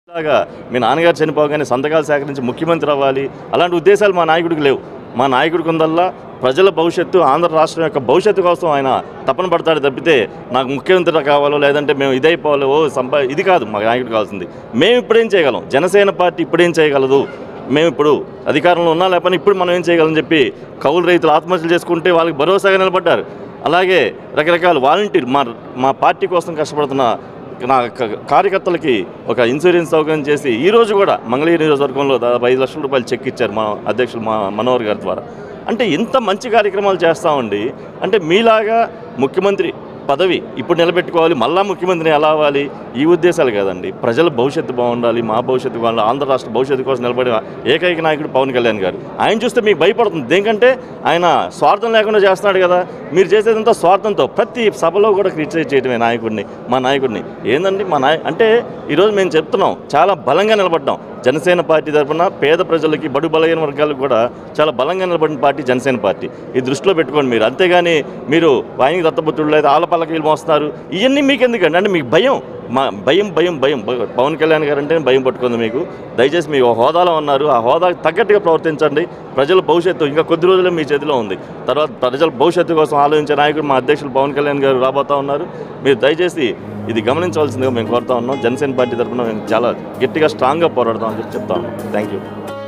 లాగా మీ నాన్నగారు చనిపోగానే సంతకాలు సేకరించి ముఖ్యమంత్రి అవ్వాలి అలాంటి ఉద్దేశాలు మా నాయకుడికి లేవు మా నాయకుడికి ఉందల్లా ప్రజల భవిష్యత్తు ఆంధ్ర రాష్ట్రం యొక్క భవిష్యత్తు కోసం ఆయన తపన పడతాడు తప్పితే నాకు ముఖ్యమంత్రి కావాలో లేదంటే మేము ఇదైపోవాలో ఓ సంపా ఇది కాదు మా నాయకుడు కావాల్సింది మేము ఇప్పుడేం చేయగలం జనసేన పార్టీ ఇప్పుడేం చేయగలదు మేము ఇప్పుడు అధికారంలో ఉన్నా లేకపోతే ఇప్పుడు మనం ఏం చేయగలం చెప్పి కౌలు రైతులు ఆత్మహత్యలు చేసుకుంటే వాళ్ళకి భరోసాగా నిలబడ్డారు అలాగే రకరకాల వాలంటీర్ మా మా పార్టీ కోసం కష్టపడుతున్న నా క- కార్యకర్తలకి ఒక ఇన్సూరెన్స్ సౌకర్యం చేసి ఈ రోజు కూడా మంగళగిరి నియోజకవర్గంలో దాదాపు ఐదు లక్షల రూపాయలు చెక్ ఇచ్చారు మా అధ్యక్షులు మా మనోహర్ గారి ద్వారా అంటే ఇంత మంచి కార్యక్రమాలు చేస్తామండి అంటే మీలాగా ముఖ్యమంత్రి పదవి ఇప్పుడు నిలబెట్టుకోవాలి మళ్ళా ముఖ్యమంత్రిని ఎలా అవ్వాలి ఈ ఉద్దేశాలు కాదండి ప్రజల భవిష్యత్తు బాగుండాలి మా భవిష్యత్తు బాగుండాలి ఆంధ్ర రాష్ట్ర భవిష్యత్తు కోసం నిలబడే ఏకైక నాయకుడు పవన్ కళ్యాణ్ గారు ఆయన చూస్తే మీకు భయపడుతుంది దేనికంటే ఆయన స్వార్థం లేకుండా చేస్తున్నాడు కదా మీరు చేసేదంతా స్వార్థంతో ప్రతి సభలో కూడా క్రిటిసైజ్ చేయడమే నాయకుడిని మా నాయకుడిని ఏందండి మా నాయ అంటే ఈరోజు మేము చెప్తున్నాం చాలా బలంగా నిలబడ్డాం జనసేన పార్టీ తరఫున పేద ప్రజలకి బడు బలహీన వర్గాలకు కూడా చాలా బలంగా నిలబడిన పార్టీ జనసేన పార్టీ ఇది దృష్టిలో పెట్టుకోండి మీరు అంతేగాని మీరు వాయిని దత్తపుత్రుడు లేదా ఆల పల్లకీలు మోస్తున్నారు ఇవన్నీ మీకు ఎందుకండి అంటే మీకు భయం మా భయం భయం భయం భయం. పవన్ కళ్యాణ్ గారు అంటే భయం పట్టుకుంది మీకు దయచేసి మీ హోదాలో ఉన్నారు ఆ హోదాకు తగ్గట్టుగా ప్రవర్తించండి ప్రజల భవిష్యత్తు ఇంకా కొద్ది రోజులే మీ చేతిలో ఉంది తర్వాత ప్రజల భవిష్యత్తు కోసం ఆలోచించే నాయకుడు మా అధ్యక్షులు పవన్ కళ్యాణ్ గారు రాబోతా ఉన్నారు మీరు దయచేసి ఇది గమనించవలసిందిగా మేము కోరుతా ఉన్నాం జనసేన పార్టీ తరఫున మేము చాలా గట్టిగా స్ట్రాంగ్గా పోరాడతామని చెప్పి చెప్తా ఉన్నాం థ్యాంక్ యూ